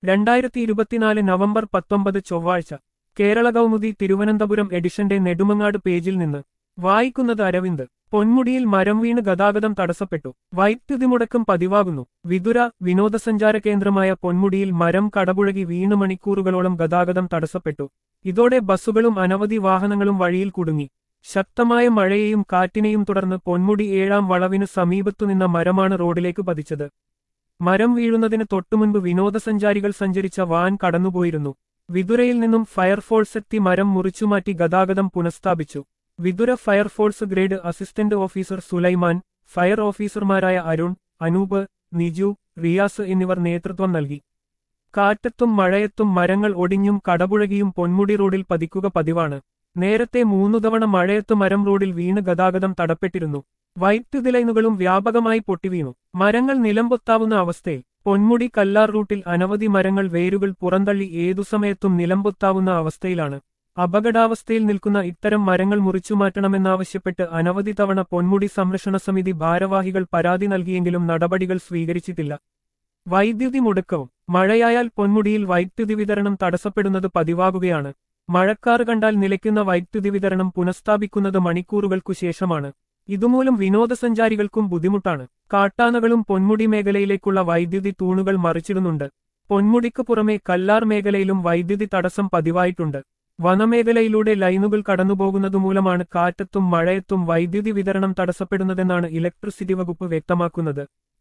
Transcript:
രണ്ടായിരത്തി ഇരുപത്തിനാല് നവംബർ പത്തൊമ്പത് ചൊവ്വാഴ്ച കേരള കൗമുദി തിരുവനന്തപുരം എഡിഷന്റെ നെടുമങ്ങാട് പേജിൽ നിന്ന് വായിക്കുന്നത് അരവിന്ദ് പൊന്മുടിയിൽ മരം വീണ് ഗതാഗതം തടസ്സപ്പെട്ടു വൈദ്യുതി മുടക്കം പതിവാകുന്നു വിതുര വിനോദസഞ്ചാര കേന്ദ്രമായ പൊന്മുടിയിൽ മരം കടപുഴകി വീണ് മണിക്കൂറുകളോളം ഗതാഗതം തടസ്സപ്പെട്ടു ഇതോടെ ബസ്സുകളും അനവധി വാഹനങ്ങളും വഴിയിൽ കുടുങ്ങി ശക്തമായ മഴയെയും കാറ്റിനെയും തുടർന്ന് പൊന്മുടി ഏഴാം വളവിന് സമീപത്തുനിന്ന മരമാണ് റോഡിലേക്ക് പതിച്ചത് മരം വീഴുന്നതിന് തൊട്ടുമുൻപ് വിനോദസഞ്ചാരികൾ സഞ്ചരിച്ച വാൻ കടന്നുപോയിരുന്നു വിതുരയിൽ നിന്നും ഫയർഫോഴ്സ് എത്തി മരം മുറിച്ചുമാറ്റി ഗതാഗതം പുനഃസ്ഥാപിച്ചു Vithura fire force grade assistant officer Sulaiman fire ഓഫീസർമാരായ അരുൺ അനൂപ് നിജു റിയാസ് എന്നിവർ നേതൃത്വം നൽകി കാറ്റത്തും മഴയത്തും മരങ്ങൾ ഒടിഞ്ഞും കടപുഴകിയും പൊന്മുടി റോഡിൽ പതിക്കുക പതിവാണ് നേരത്തെ മൂന്നു തവണ മഴയത്ത് മരം റോഡിൽ വീണ് ഗതാഗതം തടപ്പെട്ടിരുന്നു വൈദ്യുതി ലൈനുകളും വ്യാപകമായി പൊട്ടിവീണു മരങ്ങൾ നിലംപൊത്താവുന്ന അവസ്ഥയിൽ പൊന്മുടി കല്ലാർ റൂട്ടിൽ അനവധി മരങ്ങൾ വേരുകൾ പുറന്തള്ളി ഏതു സമയത്തും നിലംപൊത്താവുന്ന അവസ്ഥയിലാണ് അപകടാവസ്ഥയിൽ നിൽക്കുന്ന ഇത്തരം മരങ്ങൾ മുറിച്ചുമാറ്റണമെന്നാവശ്യപ്പെട്ട് അനവധി തവണ പൊന്മുടി സംരക്ഷണ സമിതി ഭാരവാഹികൾ പരാതി നൽകിയെങ്കിലും നടപടികൾ സ്വീകരിച്ചിട്ടില്ല വൈദ്യുതി മുടക്കവും മഴയായാൽ പൊന്മുടിയിൽ വൈദ്യുതി വിതരണം തടസ്സപ്പെടുന്നത് പതിവാകുകയാണ് മഴക്കാറ് കണ്ടാൽ നിലയ്ക്കുന്ന വൈദ്യുതി വിതരണം പുനഃസ്ഥാപിക്കുന്നത് മണിക്കൂറുകൾക്കു ശേഷമാണ് ഇതുമൂലം വിനോദസഞ്ചാരികൾക്കും ബുദ്ധിമുട്ടാണ് കാട്ടാനകളും പൊന്മുടി മേഖലയിലേക്കുള്ള വൈദ്യുതി തൂണുകൾ മറിച്ചിടുന്നുണ്ട് പൊന്മുടിക്ക് പുറമെ കല്ലാർ മേഖലയിലും വൈദ്യുതി തടസ്സം പതിവായിട്ടുണ്ട് വനമേഖലയിലൂടെ ലൈനുകൾ കടന്നുപോകുന്നതുമൂലമാണ് കാറ്റത്തും മഴയത്തും വൈദ്യുതി വിതരണം തടസ്സപ്പെടുന്നതെന്നാണ് ഇലക്ട്രിസിറ്റി വകുപ്പ് വ്യക്തമാക്കുന്നത്